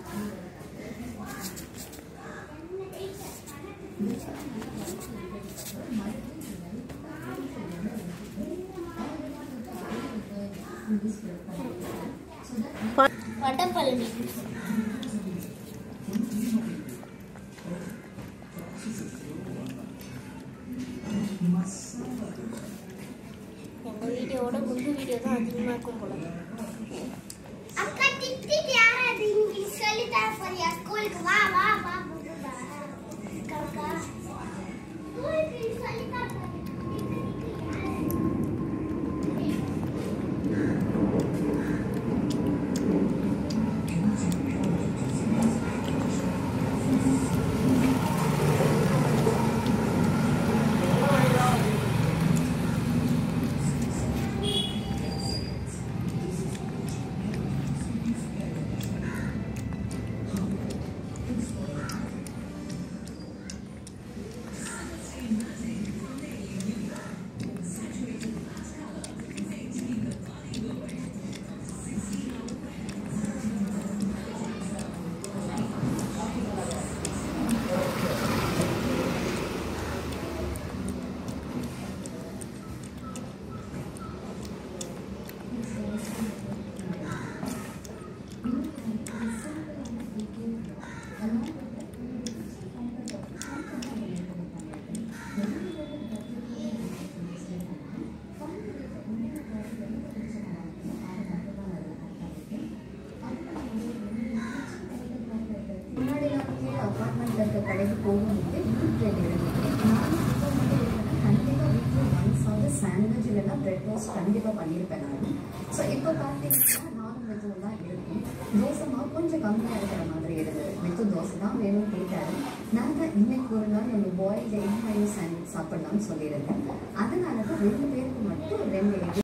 வடபழனி எங்க வீடியோவோட முன்பு வீடியோ தான் அதிகமா இருக்கும் போல அக்கா டிக்டிக் யாராவது இங்கிலீஷ் சொல்லி தர போறியா ஸ்கூலுக்கு வா வா வா புதுடா. அக்கா, அக்கா. ஸ்கூலுக்கு சொல்லி தர போறியா? முன்னாடி வந்து அப்பார்ட்மெண்ட்ல இருக்க கடைக்கு போகும்போது இன்னும் ட்ரெயின் இருந்துச்சு நான் இப்போ வந்து என்னன்னா கண்டிப்பாக வீட்டில் ஒன்ஸாவது சாண்ட்விச் இல்லைன்னா பிரெட் டோஸ்ட் கண்டிப்பாக பண்ணியிருப்பேன் நான் ஸோ இப்போ பார்த்தீங்கன்னா நானும் வெஜ்ஜும் தான் இருக்கும் தோசை மாவு கொஞ்சம் கம்மியாக இருக்கிற மாதிரி இருந்தது வெஜ்ஜு தோசை தான் வேணும்னு கேட்டாரு நாங்கள் இன்னைக்கு ஒரு நாள் நம்ம பாயில் எக் மயோ சாண்ட்விச் சாப்பிடலாம்னு சொல்லியிருந்தேன் அதனால தான் ரெண்டு பேருக்கு மட்டும் ரெண்டு egg